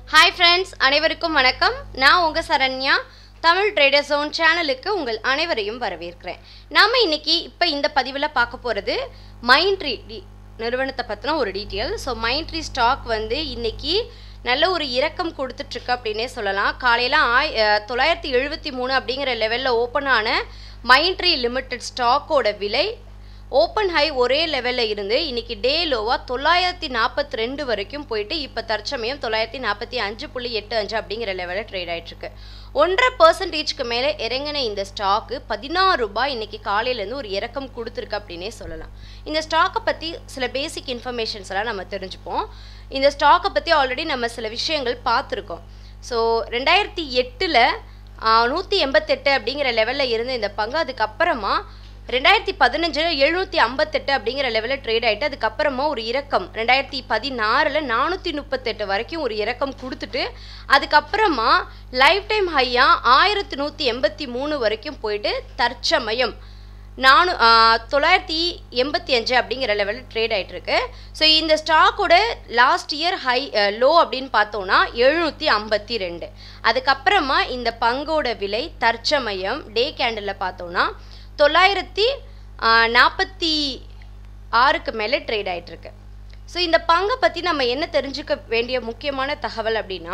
hi friends அனைவருக்கும் வணக்கம் நான் உங்கள் சரண்யா தமிழ் ட்ரேடர் ஜோன் சேனலுக்கு உங்கள் அனைவரையும் வரவேற்கிறேன் நாம் இன்னைக்கு இப்போ இந்த பதிவில் பார்க்க போகிறது மைண்ட்ரி டி நிறுவனத்தை பற்றின ஒரு டீட்டெயில் ஸோ மைண்ட்ரி ஸ்டாக் வந்து இன்னைக்கு நல்ல ஒரு இறக்கம் கொடுத்துட்ருக்கு அப்படின்னே சொல்லலாம் காலையில் ஆய் அஹ், தொள்ளாயிரத்தி எழுபத்தி மூணு அப்படிங்கிற லெவலில் ஓப்பன் ஆன மைண்ட்ரி லிமிடெட் ஸ்டாக்கோட விலை ஓப்பன் ஹை ஒரே லெவலில் இருந்து இன்னைக்கு டே லோவாக தொள்ளாயிரத்தி நாற்பத்தி ரெண்டு வரைக்கும் போயிட்டு இப்போ தற்சமயம் தொள்ளாயிரத்தி நாற்பத்தி அஞ்சு புள்ளி எட்டு அஞ்சு அப்படிங்கிற லெவலில் ட்ரேட் ஆயிட்டிருக்கு ஒன்றரை பர்சன்டேஜ்க்கு மேலே இறங்கின இந்த ஸ்டாக்கு பதினாறு ரூபாய் இன்னைக்கு காலையிலேருந்து ஒரு இறக்கம் கொடுத்துருக்கு அப்படின்னே சொல்லலாம் இந்த ஸ்டாக்கை பற்றி சில பேசிக் இன்ஃபர்மேஷன்ஸ் எல்லாம் நம்ம தெரிஞ்சுப்போம் இந்த ஸ்டாக்கை பற்றி ஆல்ரெடி நம்ம சில விஷயங்கள் பார்த்துருக்கோம் ஸோ ரெண்டாயிரத்தி எட்டில் நூற்றி எண்பத்தெட்டு அப்படிங்கிற லெவலில் இருந்த இந்த பங்கு அதுக்கப்புறமா ரெண்டாயிரத்தி பதினஞ்சில் எழுநூற்றி ஐம்பத்தெட்டு அப்படிங்கிற லெவலில் ட்ரேட் ஆகிட்டு அதுக்கப்புறமா ஒரு இறக்கம் ரெண்டாயிரத்தி பதினாறில் நானூற்றி முப்பத்தெட்டு வரைக்கும் ஒரு இறக்கம் கொடுத்துட்டு அதுக்கப்புறமா லைஃப் டைம் ஹையாக ஆயிரத்தி நூற்றி எண்பத்தி மூணு வரைக்கும் போயிட்டு தற்சமயம் நானூ தொள்ளாயிரத்தி எண்பத்தி அஞ்சு அப்படிங்கிற லெவலில் ட்ரேட் ஆகிட்டு இருக்கு ஸோ இந்த ஸ்டாக்கோட லாஸ்ட் இயர் ஹை லோ அப்படின்னு பார்த்தோம்னா எழுநூற்றி ஐம்பத்தி ரெண்டு அதுக்கப்புறமா இந்த பங்கோட விலை தற்சமயம் டே கேண்டிலில் பார்த்தோம்னா தொள்ளாயிரத்தி நாற்பத்தி ஆறுக்கு மேலே ட்ரேட் ஆகிட்டுருக்கு ஸோ இந்த பங்கை பற்றி நம்ம என்ன தெரிஞ்சுக்க வேண்டிய முக்கியமான தகவல் அப்படின்னா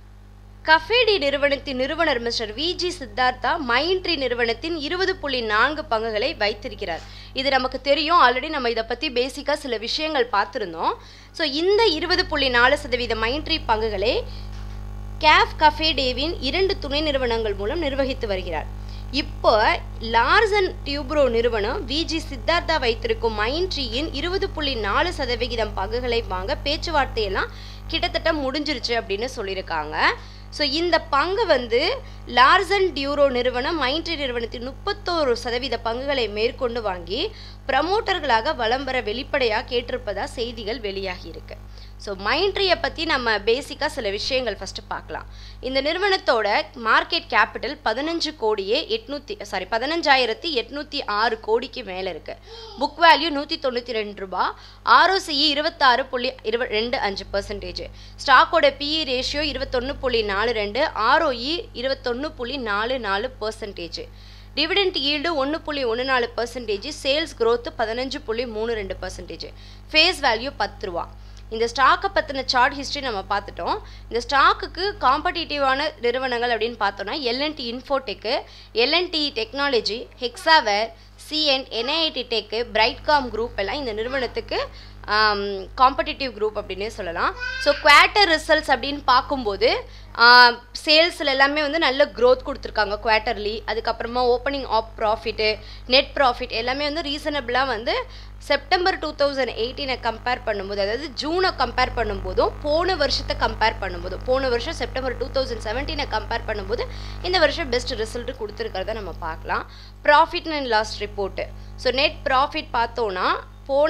கஃபேடி நிறுவனத்தின் நிறுவனர் மிஸ்டர் விஜி சித்தார்த்தா மைண்ட்ரி நிறுவனத்தின் இருபது புள்ளி நான்கு பங்குகளை வைத்திருக்கிறார் இது நமக்கு தெரியும் ஆல்ரெடி நம்ம இதை பற்றி பேசிக்காக சில விஷயங்கள் பார்த்துருந்தோம் ஸோ இந்த இருபது புள்ளி நாலு சதவீத மைண்ட்ரி பங்குகளை கேஃப் கஃபே டேவின் இரண்டு துணை நிறுவனங்கள் மூலம் நிர்வகித்து வருகிறார் இப்போ லார்சன் டியூப்ரோ நிறுவனம் விஜி சித்தார்த்தா வைத்திருக்கும் மைண்ட்ரியின் இருபது புள்ளி நாலு சதவிகிதம் பங்குகளை வாங்க பேச்சுவார்த்தையெல்லாம் கிட்டத்தட்ட முடிஞ்சிருச்சு அப்படின்னு சொல்லியிருக்காங்க ஸோ இந்த பங்கு வந்து லார்சன் டியூரோ நிறுவனம் மைண்ட்ரி நிறுவனத்தின் முப்பத்தோரு சதவீத பங்குகளை மேற்கொண்டு வாங்கி ப்ரமோட்டர்களாக வலம் வர வெளிப்படையாக கேட்டிருப்பதா செய்திகள் வெளியாகி இருக்கு ஸோ மைண்ட்ரியை பற்றி நம்ம பேசிக்காக சில விஷயங்கள் ஃபஸ்ட்டு பார்க்கலாம் இந்த நிறுவனத்தோட மார்க்கெட் கேபிட்டல் பதினஞ்சு கோடியே எட்நூற்றி சாரி பதினஞ்சாயிரத்தி எட்நூற்றி ஆறு கோடிக்கு மேலே இருக்குது புக் வேல்யூ நூற்றி தொண்ணூற்றி ரெண்டு ரூபா ஆர்ஓசிஇ இருபத்தாறு புள்ளி இருப ரெண்டு அஞ்சு பர்சன்டேஜ் ஸ்டாக்கோட பிஇ ரேஷியோ இருபத்தொன்று புள்ளி நாலு ரெண்டு ஆர்ஓஇ இருபத்தொன்று புள்ளி நாலு நாலு பர்சன்டேஜ் டிவிடெண்ட் ஈல்டு ஒன்று புள்ளி ஒன்று நாலு பர்சன்டேஜ் சேல்ஸ் growth பதினஞ்சு புள்ளி மூணு ரெண்டு பர்சன்டேஜ் ஃபேஸ் வேல்யூ பத்து ரூபா இந்த ஸ்டாக்கை பற்றின சார்ட் ஹிஸ்ட்ரி நம்ம பார்த்துட்டோம் இந்த ஸ்டாக்குக்கு காம்படிட்டிவான நிறுவனங்கள் அப்படின்னு பார்த்தோம்னா LNT Infotech LNT technology Hexaware சிஎன் என்ஐடி டெக்கு பிரைட்காம் குரூப் எல்லாம் இந்த நிறுவனத்துக்கு காம்படிட்டிவ் குரூப் அப்படின்னே சொல்லலாம் ஸோ குவார்ட்டர் ரிசல்ட்ஸ் அப்படின்னு பார்க்கும்போது சேல்ஸில் எல்லாமே வந்து நல்ல க்ரோத் கொடுத்துருக்காங்க குவார்ட்டர்லி அதுக்கப்புறமா opening of profit net profit எல்லாமே வந்து ரீசனபிளாக வந்து செப்டம்பர் டூ தௌசண்ட் எயிட்டீனை கம்பேர் பண்ணும்போது அதாவது ஜூனை கம்பேர் பண்ணும்போதும் போன வருஷத்தை கம்பேர் பண்ணும்போதும் போன வருஷம் செப்டம்பர் டூ தௌசண்ட் செவன்டீனை கம்பேர் பண்ணும்போது இந்த வருஷம் பெஸ்ட் ரிசல்ட் கொடுத்துருக்கிறத நம்ம பார்க்கலாம் profit and loss report so net profit பார்த்தோன்னா போன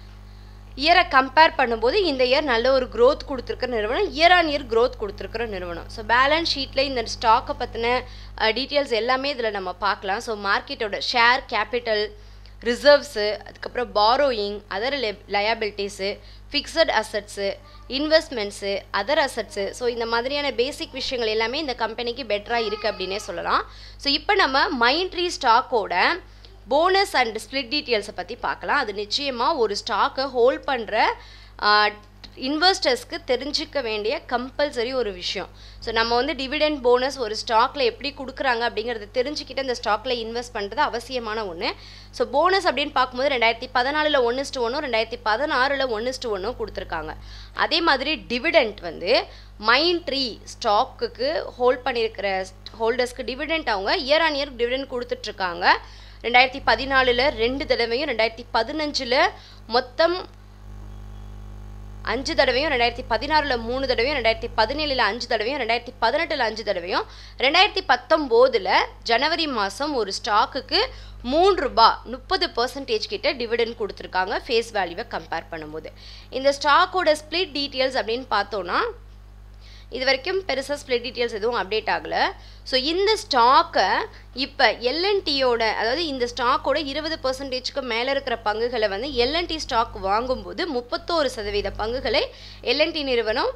இயரை கம்பேர் பண்ணும்போது இந்த இயர் நல்ல ஒரு growth கொடுத்துருக்கிற நிறுவனம் இயர் ஆன் இயர் growth கொடுத்துருக்கிற நிறுவனம் ஸோ பேலன்ஸ் ஷீட்டில் இந்த ஸ்டாக்கை பற்றின டீட்டெயில்ஸ் எல்லாமே இதில் நம்ம பார்க்கலாம் ஸோ மார்க்கெட்டோட ஷேர் கேபிட்டல் ரிசர்வ்ஸு அதுக்கப்புறம் borrowing other liabilities fixed assets investments other assets so இந்த மாதிரியான பேசிக் விஷயங்கள் எல்லாமே இந்த கம்பெனிக்கு பெட்டராக இருக்குது அப்படின்னே சொல்லலாம் ஸோ இப்போ நம்ம மைண்ட்ரி ஸ்டாக்கோட போனஸ் அண்ட் ஸ்ப்ளிட் டீட்டெயில்ஸை பற்றி பார்க்கலாம் அது நிச்சயமாக ஒரு ஸ்டாக்கை ஹோல்ட் பண்ணுற இன்வெஸ்டர்ஸ்க்கு தெரிஞ்சிக்க வேண்டிய கம்பல்சரி ஒரு விஷயம் ஸோ நம்ம வந்து டிவிடெண்ட் போனஸ் ஒரு ஸ்டாக்கில் எப்படி கொடுக்குறாங்க அப்படிங்கிறத தெரிஞ்சுக்கிட்டு அந்த ஸ்டாக்கில் இன்வெஸ்ட் பண்ணுறது அவசியமான ஒன்று ஸோ போனஸ் அப்படின்னு பார்க்கும்போது ரெண்டாயிரத்தி பதினாலில் ஒன்றுஸ்ட்டு ஒன்றும் ரெண்டாயிரத்தி பதினாறில் ஒன்றுஸ்ட்டு ஒன்றும் கொடுத்துருக்காங்க அதே மாதிரி டிவிடெண்ட் வந்து மைண்ட் ட்ரீ ஸ்டாக்குக்கு ஹோல்ட் பண்ணியிருக்கிற ஹோல்டர்ஸ்க்கு டிவிடெண்ட் அவங்க இயர் ஆன் இயர் டிவிடெண்ட் கொடுத்துட்ருக்காங்க ரெண்டாயிரத்தி பதினாலில் ரெண்டு தடவையும் ரெண்டாயிரத்தி பதினஞ்சில் மொத்தம் அஞ்சு தடவையும் ரெண்டாயிரத்தி பதினாறில் மூணு தடவையும் ரெண்டாயிரத்தி பதினேழில் அஞ்சு தடவையும் ரெண்டாயிரத்தி பதினெட்டில் அஞ்சு தடவையும் ரெண்டாயிரத்தி பத்தொம்போதில் ஜனவரி மாதம் ஒரு ஸ்டாக்குக்கு மூணு ரூபா முப்பது பர்சன்டேஜ் கிட்ட டிவிடெண்ட் கொடுத்துருக்காங்க ஃபேஸ் வேல்யூவை கம்பேர் பண்ணும்போது இந்த ஸ்டாக்கோட ஸ்ப்ளிட் டீட்டெயில்ஸ் அப்படின்னு பார்த்தோன்னா இது வரைக்கும் பெருசாக ஸ்ப்ளிட் டீட்டெயில்ஸ் எதுவும் அப்டேட் ஆகலை ஸோ இந்த ஸ்டாக்கை இப்போ எல்என்டியோட அதாவது இந்த ஸ்டாக்கோட இருபது பர்சன்டேஜ்க்கு மேலே இருக்கிற பங்குகளை வந்து எல்என்டி ஸ்டாக் வாங்கும்போது முப்பத்தோரு சதவீத பங்குகளை எல்என்டி நிறுவனம்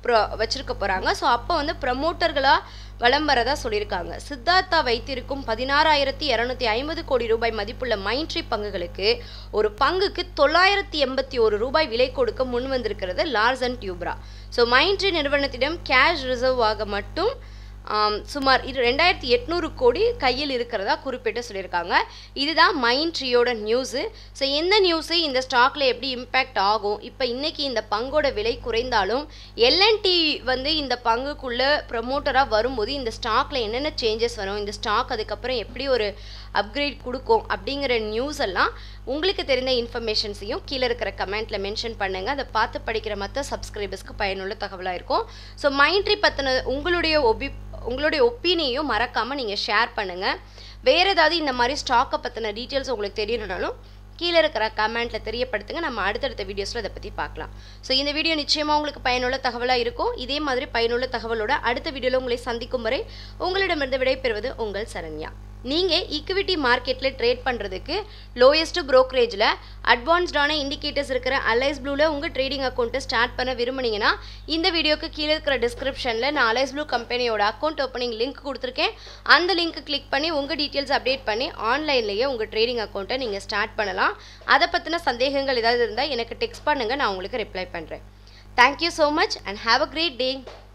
ப்ரொ வச்சிருக்க போகிறாங்க ஸோ அப்போ வந்து ப்ரமோட்டர்களாக வலம் வரதா சொல்லியிருக்காங்க சித்தார்த்தா வைத்திருக்கும் பதினாறாயிரத்தி இரநூத்தி ஐம்பது கோடி ரூபாய் மதிப்புள்ள மைண்ட்ரி பங்குகளுக்கு ஒரு பங்குக்கு தொள்ளாயிரத்தி எண்பத்தி ஒரு ரூபாய் விலை கொடுக்க முன் வந்திருக்கிறது லார்சன் டியூப்ரா ஸோ மைண்ட்ரி நிறுவனத்திடம் கேஷ் ரிசர்வ் ஆக மட்டும் ஆம், சுமார் இது ரெண்டாயிரத்தி எட்நூறு கோடி கையில் இருக்கிறதா குறிப்பிட்டு சொல்லியிருக்காங்க இதுதான் மைண்ட் ட்ரீயோட நியூஸு ஸோ எந்த நியூஸு இந்த ஸ்டாக்ல எப்படி இம்பேக்ட் ஆகும் இப்போ இன்னைக்கு இந்த பங்கோட விலை குறைந்தாலும் எல்என்டி வந்து இந்த பங்குக்குள்ள ப்ரமோட்டராக வரும்போது இந்த ஸ்டாக்ல என்னென்ன சேஞ்சஸ் வரும் இந்த ஸ்டாக் அதுக்கப்புறம் எப்படி ஒரு அப்கிரேட் கொடுக்கும் அப்படிங்கிற நியூஸ் எல்லாம் உங்களுக்கு தெரிந்த இன்ஃபர்மேஷன்ஸையும் கீழே இருக்கிற கமெண்ட்டில் மென்ஷன் பண்ணுங்கள் அதை பார்த்து படிக்கிற மற்ற சப்ஸ்கிரைபர்ஸ்க்கு பயனுள்ள தகவலாக இருக்கும் ஸோ மைண்ட்ரி பற்றின உங்களுடைய ஒபி உங்களுடைய ஒப்பீனியையும் மறக்காமல் நீங்கள் ஷேர் பண்ணுங்கள் வேறு ஏதாவது இந்த மாதிரி ஸ்டாக்கை பற்றின டீட்டெயில்ஸ் உங்களுக்கு தெரியணுனாலும் கீழே இருக்கிற கமெண்ட்டில் தெரியப்படுத்துங்க நம்ம அடுத்தடுத்த வீடியோஸில் இதை பற்றி பார்க்கலாம் ஸோ இந்த வீடியோ நிச்சயமாக உங்களுக்கு பயனுள்ள தகவலாக இருக்கும் இதே மாதிரி பயனுள்ள தகவலோட அடுத்த வீடியோவில் உங்களை சந்திக்கும் வரை உங்களிடமிருந்து விடைபெறுவது உங்கள் சரண்யா நீங்கள் ஈக்விட்டி மார்க்கெட்டில் ட்ரேட் பண்ணுறதுக்கு லோயஸ்ட் ப்ரோக்கரேஜில் அட்வான்ஸ்டான இண்டிகேட்டர்ஸ் இருக்கிற அலைஸ் ப்ளூவில் உங்கள் ட்ரேடிங் அக்கௌண்ட்டை ஸ்டார்ட் பண்ண விரும்புனீங்கன்னா இந்த வீடியோக்கு கீழே இருக்கிற டிஸ்கிரிப்ஷனில் நான் அலைஸ் ப்ளூ கம்பெனியோட அக்கௌண்ட் ஓப்பனிங் லிங்க் கொடுத்துருக்கேன் அந்த லிங்க் கிளிக் பண்ணி உங்கள் டீட்டெயில்ஸ் அப்டேட் பண்ணி ஆன்லைன்லேயே உங்கள் ட்ரேடிங் அக்கௌண்ட்டை நீங்கள் ஸ்டார்ட் பண்ணலாம் அதை பற்றின சந்தேகங்கள் ஏதாவது இருந்தால் எனக்கு டெக்ஸ்ட் பண்ணுங்கள் நான் உங்களுக்கு ரிப்ளை பண்ணுறேன் thank you so much and have a great day